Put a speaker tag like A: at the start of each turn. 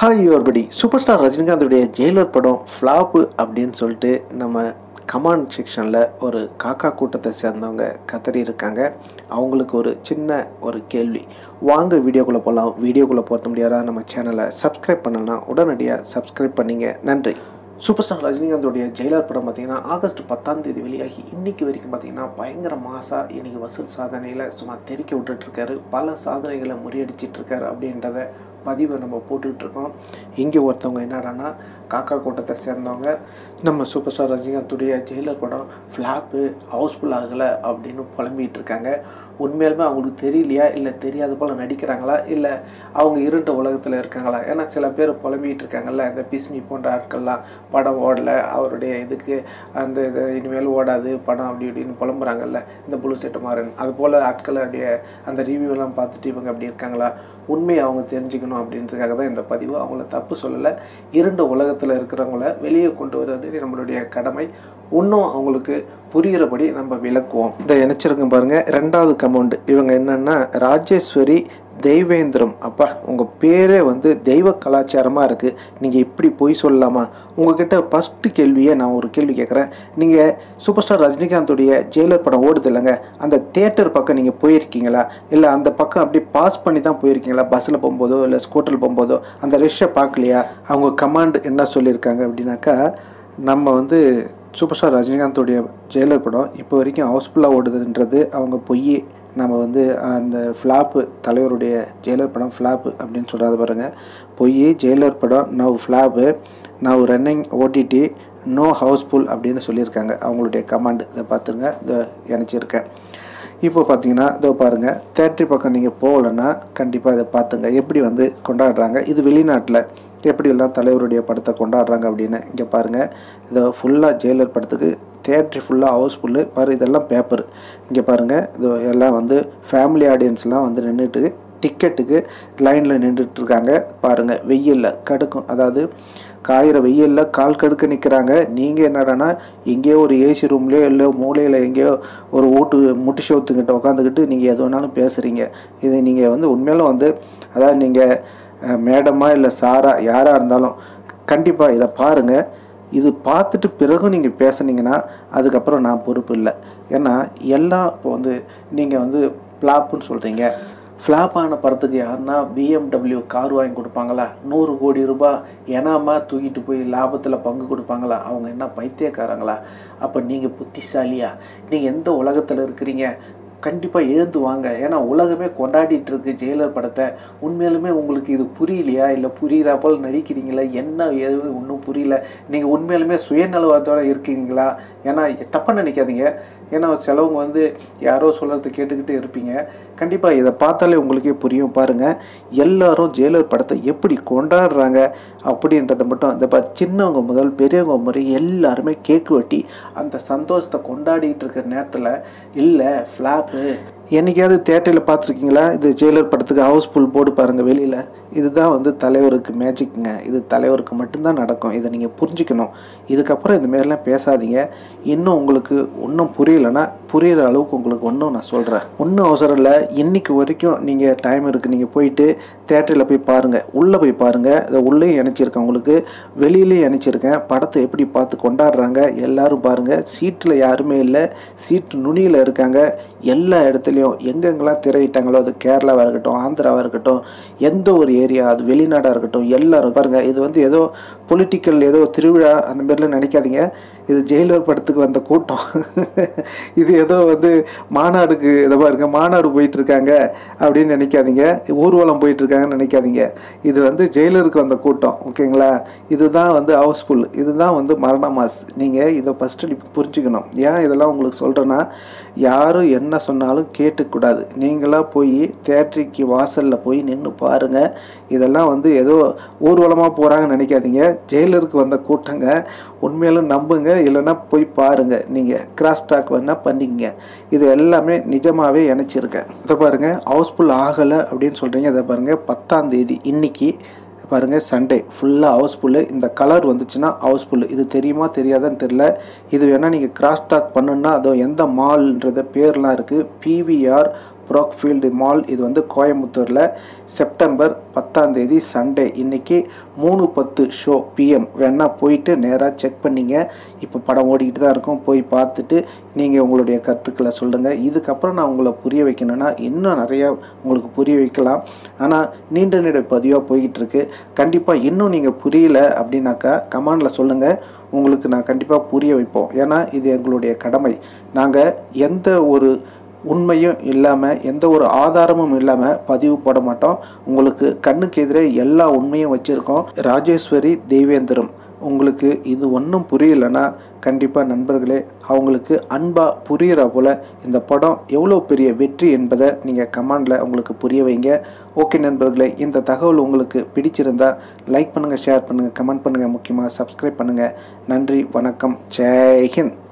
A: hi யுவர்படி super star ரஜினிகாந்துடைய Jailer படம் ஃப்ளாப்பு அப்படின்னு சொல்லிட்டு நம்ம கமாண்ட் செக்ஷனில் ஒரு காக்கா கூட்டத்தை சேர்ந்தவங்க கதறி இருக்காங்க அவங்களுக்கு ஒரு சின்ன ஒரு கேள்வி வாங்க வீடியோக்குள்ளே போகலாம் வீடியோக்குள்ளே போகிறது முடியாதா நம்ம சேனலை சப்ஸ்கிரைப் பண்ணலாம் உடனடியாக சப்ஸ்கிரைப் பண்ணிங்க நன்றி சூப்பர் ஸ்டார் ரஜினிகாந்தோடைய ஜெயிலர் படம் பார்த்தீங்கன்னா ஆகஸ்ட் பத்தாம் தேதி வெளியாகி இன்னைக்கு வரைக்கும் பார்த்தீங்கன்னா பயங்கர மாசா இன்னைக்கு வசூல் சாதனையில் சும்மா தெறிக்க விட்டுட்டு இருக்காரு பல சாதனைகளை முறியடிச்சிட்டு இருக்காரு அப்படின்றத பதிவை நம்ம போட்டுக்கிட்டு இருக்கோம் இங்கே ஒருத்தவங்க என்னடான்னா காக்கா கூட்டத்தை சேர்ந்தவங்க நம்ம சூப்பர் ஸ்டார் ரஜினிகாந்துடைய ஜெயிலர் படம் ஃப்ளாப்பு ஹவுஸ்ஃபுல் ஆகலை அப்படின்னு புலம்பிகிட்டு இருக்காங்க உண்மையாலுமே அவங்களுக்கு தெரியலையா இல்லை தெரியாத போல் நடிக்கிறாங்களா இல்லை அவங்க இருண்ட உலகத்தில் இருக்காங்களா ஏன்னா சில பேர் புலம்பிகிட்டு இருக்காங்கல்ல இந்த பிஸ்மி போன்ற ஆட்கள்லாம் படம் ஓடலை அவருடைய இதுக்கு அந்த இது இனிமேல் ஓடாது படம் அப்படி இப்படின்னு புலம்புறாங்கல்ல இந்த புழு செட்டு மாறன் அது போல் ஆட்களுடைய அந்த ரிவ்யூலாம் பார்த்துட்டு இவங்க அப்படி இருக்காங்களா உண்மையை அவங்க தெரிஞ்சுக்கணும் அப்படின்றதுக்காக தான் இந்த பதிவு அவங்கள தப்பு சொல்லலை இருண்ட உலகத்தில் இருக்கிறவங்கள வெளியே கொண்டு வருவது நம்மளுடைய கடமை இன்னும் அவங்களுக்கு புரிகிறபடி நம்ம விளக்குவோம் இந்த இணைச்சிருங்க பாருங்கள் ரெண்டாவது கமௌண்ட் இவங்க என்னென்னா ராஜேஸ்வரி தெய்வேந்திரம் அப்பா உங்கள் பேரே வந்து தெய்வ கலாச்சாரமாக இருக்குது நீங்கள் இப்படி பொய் சொல்லலாமா உங்ககிட்ட ஃபஸ்ட்டு கேள்வியை நான் ஒரு கேள்வி கேட்குறேன் நீங்கள் சூப்பர் ஸ்டார் ரஜினிகாந்தோடைய ஜெயிலர் படம் ஓடுது இல்லைங்க அந்த தேட்டர் பக்கம் நீங்கள் போயிருக்கீங்களா இல்லை அந்த பக்கம் அப்படியே பாஸ் பண்ணி தான் போயிருக்கீங்களா பஸ்ஸில் போகும்போதோ இல்லை ஸ்கூட்டரில் போகும்போதோ அந்த ரெஷ்ஷை பார்க்கலையா அவங்க கமாண்ட் என்ன சொல்லியிருக்காங்க அப்படின்னாக்கா நம்ம வந்து சூப்பர் ஸ்டார் ரஜினிகாந்தோடைய ஜெயிலர் படம் இப்போ வரைக்கும் ஹவுஸ்ஃபுல்லாக ஓடுதுன்றது அவங்க பொய் நம்ம வந்து அந்த ஃப்ளாப்பு தலைவருடைய ஜெயிலர் படம் ஃப்ளாப்பு அப்படின்னு சொல்கிறது பாருங்கள் பொய் ஜெயிலர் படம் now flop now running OTT no housefull அப்படின்னு சொல்லியிருக்காங்க அவங்களுடைய கமாண்டு இதை பார்த்துருங்க இதை இணைச்சிருக்கேன் இப்போ பார்த்தீங்கன்னா இதோ பாருங்கள் தேட்டரி பக்கம் நீங்கள் போகலன்னா கண்டிப்பாக இதை பார்த்துங்க எப்படி வந்து கொண்டாடுறாங்க இது வெளிநாட்டில் எப்படியெல்லாம் தலைவருடைய படத்தை கொண்டாடுறாங்க அப்படின்னு இங்கே பாருங்கள் இதை ஃபுல்லாக ஜெயிலர் படத்துக்கு தேட்ரி ஃபுல்லாக ஹவுஸ்ஃபுல்லு பாரு இதெல்லாம் பேப்பர் இங்கே பாருங்கள் இது எல்லாம் வந்து ஃபேமிலி ஆடியன்ஸ்லாம் வந்து நின்றுட்டு டிக்கெட்டுக்கு லைனில் நின்றுட்டுருக்காங்க பாருங்கள் வெயிலில் கடுக்கும் அதாவது காயிற வெயிலில் கால் கடுக்க நிற்கிறாங்க நீங்கள் என்னடானா எங்கேயோ ஒரு ஏசி ரூம்லேயோ இல்லை மூலையில் எங்கேயோ ஒரு ஓட்டு முட்டு சோத்துக்கிட்ட உட்காந்துக்கிட்டு நீங்கள் எது வேணாலும் பேசுகிறீங்க இது நீங்கள் வந்து உண்மையிலும் வந்து அதாவது நீங்கள் மேடமா இல்லை சாரா யாராக இருந்தாலும் கண்டிப்பாக இதை பாருங்கள் இது பார்த்துட்டு பிறகு நீங்கள் பேசுனீங்கன்னா அதுக்கப்புறம் நான் பொறுப்பு இல்லை ஏன்னா எல்லாம் இப்போ வந்து நீங்கள் வந்து ஃப்ளாப்புன்னு சொல்கிறீங்க ஃப்ளாப் ஆன படத்துக்கு யாருன்னா பிஎம்டபிள்யூ கார் வாங்கி கொடுப்பாங்களா நூறு கோடி ரூபாய் ஏனாமா தூக்கிட்டு போய் லாபத்தில் பங்கு கொடுப்பாங்களா அவங்க என்ன பைத்தியக்காரங்களா அப்போ நீங்கள் புத்திசாலியா நீங்கள் எந்த உலகத்தில் இருக்கிறீங்க கண்டிப்பாக எழுந்து வாங்க ஏன்னா உலகமே கொண்டாடிட்டு இருக்கு ஜெயிலர் படத்தை உண்மையாலுமே உங்களுக்கு இது புரியலையா இல்லை புரியிறா போல் நடிக்கிறீங்களா என்ன எது ஒன்றும் புரியல நீங்கள் உண்மையாலுமே சுயநலவாதத்தோடு இருக்கீங்களா ஏன்னா தப்பாக நினைக்காதீங்க ஏன்னா சிலவங்க வந்து யாரோ சொல்கிறத கேட்டுக்கிட்டு இருப்பீங்க கண்டிப்பாக இதை பார்த்தாலே உங்களுக்கே புரியும் பாருங்கள் எல்லாரும் ஜெயிலர் படத்தை எப்படி கொண்டாடுறாங்க அப்படின்றத மட்டும் இந்த பார் சின்னவங்க முதல் பெரியவங்க முறை எல்லாருமே கேக்கு வெட்டி அந்த சந்தோஷத்தை கொண்டாடிட்டு இருக்கிற நேரத்தில் இல்லை ஃப்ளாப்பு என்னைக்காவது தேட்டரில் பார்த்துருக்கீங்களா இது ஜெயிலர் படத்துக்கு ஹவுஸ்ஃபுல் போர்டு பாருங்கள் வெளியில் இதுதான் வந்து தலைவருக்கு மேஜிக்ங்க இது தலைவருக்கு மட்டும்தான் நடக்கும் இதை நீங்கள் புரிஞ்சுக்கணும் இதுக்கப்புறம் இந்த மாதிரிலாம் பேசாதீங்க இன்னும் உங்களுக்கு ஒன்றும் புரியலைன்னா புரிகிற அளவுக்கு உங்களுக்கு ஒன்றும் நான் சொல்கிறேன் ஒன்றும் அவசரம் இல்லை இன்றைக்கி வரைக்கும் நீங்கள் டைம் இருக்குது நீங்கள் போயிட்டு தேட்டரில் போய் பாருங்கள் உள்ளே போய் பாருங்கள் இதை உள்ளேயும் இணைச்சிருக்கேன் உங்களுக்கு வெளியிலையும் இணைச்சிருக்கேன் படத்தை எப்படி பார்த்து கொண்டாடுறாங்க எல்லோரும் பாருங்கள் சீட்டில் யாருமே இல்லை சீட்டு நுனியில் இருக்காங்க எல்லா இடத்துலையும் எங்கெங்கெல்லாம் திரையிட்டாங்களோ அது கேரளாவாக இருக்கட்டும் ஆந்திராவாக இருக்கட்டும் எந்த ஒரு ஏரியா அது வெளிநாடாக இருக்கட்டும் எல்லாரும் பாருங்கள் இது வந்து ஏதோ பொலிட்டிக்கல் ஏதோ திருவிழா அந்த மாதிரிலாம் நினைக்காதீங்க இது ஜெயிலர் படத்துக்கு வந்த கூட்டம் இது ஏதோ வந்து மாநாடுக்கு இதை பாருங்க மாநாடு போயிட்டுருக்காங்க அப்படின்னு நினைக்காதீங்க ஊர்வலம் போயிட்டுருக்காங்கன்னு நினைக்காதீங்க இது வந்து ஜெயிலருக்கு வந்த கூட்டம் ஓகேங்களா இதுதான் வந்து ஹவுஸ்ஃபுல் இதுதான் வந்து மரண மாஸ் நீங்கள் இதை ஃபஸ்ட்டு புரிஞ்சுக்கணும் ஏன் இதெல்லாம் உங்களுக்கு சொல்கிறேன்னா யாரும் என்ன சொன்னாலும் கேட்டுக்கூடாது நீங்களாக போய் தேட்டரிக்கு வாசலில் போய் நின்று பாருங்கள் இதெல்லாம் வந்து ஏதோ ஊர்வலமாக போகிறாங்கன்னு நினைக்காதீங்க ஜெயிலருக்கு வந்த கூட்டங்க உண்மையிலும் நம்புங்க இல்லைன்னா போய் பாருங்கள் நீங்கள் கிராஸ் டாக் வேணால் பண்ணிக்கங்க இது எல்லாமே நிஜமாகவே இணைச்சிருக்கேன் இதை பாருங்கள் ஹவுஸ்ஃபுல் ஆகலை அப்படின்னு சொல்கிறீங்க இதை பாருங்கள் பத்தாம் தேதி இன்னைக்கு பாருங்கள் சண்டே ஃபுல்லாக ஹவுஸ்ஃபுல்லு இந்த கலர் வந்துச்சுன்னா ஹவுஸ்ஃபுல்லு இது தெரியுமா தெரியாதான்னு தெரில இது வேணால் நீங்கள் கிராஸ் டாக் பண்ணுன்னா அதோ எந்த மால்ன்றத பேர்லாம் இருக்குது பிவிஆர் ப்ராக்ஃபீல்டு மால் இது வந்து கோயம்புத்தூரில் செப்டம்பர் பத்தாம் தேதி சண்டே இன்னைக்கு மூணு பத்து ஷோ பிஎம் வேணா போயிட்டு நேராக செக் பண்ணிங்க இப்போ படம் ஓடிக்கிட்டு தான் இருக்கும் போய் பார்த்துட்டு நீங்கள் உங்களுடைய கருத்துக்களை சொல்லுங்கள் இதுக்கப்புறம் நான் உங்களை புரிய வைக்கணும்னா இன்னும் நிறையா உங்களுக்கு புரிய வைக்கலாம் ஆனால் நீண்ட நீண்ட பதிவாக போய்கிட்டு இருக்கு கண்டிப்பாக இன்னும் நீங்கள் புரியல அப்படின்னாக்கா கமெண்டில் சொல்லுங்கள் உங்களுக்கு நான் கண்டிப்பாக புரிய வைப்போம் ஏன்னா இது எங்களுடைய கடமை நாங்கள் எந்த ஒரு உண்மையும் இல்லாமல் எந்த ஒரு ஆதாரமும் இல்லாமல் பதிவு போட மாட்டோம் உங்களுக்கு கண்ணுக்கு எதிரே எல்லா உண்மையும் வச்சுருக்கோம் ராஜேஸ்வரி தெய்வேந்திரம் உங்களுக்கு இது ஒன்றும் புரியலைன்னா கண்டிப்பாக நண்பர்களே அவங்களுக்கு அன்பாக புரிகிற போல் இந்த படம் எவ்வளோ பெரிய வெற்றி என்பதை நீங்கள் கமெண்டில் உங்களுக்கு புரிய வைங்க ஓகே நண்பர்களே இந்த தகவல் உங்களுக்கு பிடிச்சிருந்தா லைக் பண்ணுங்கள் ஷேர் பண்ணுங்கள் கமெண்ட் பண்ணுங்கள் முக்கியமாக சப்ஸ்கிரைப் பண்ணுங்கள் நன்றி வணக்கம் ஜெய் ஹிந்த்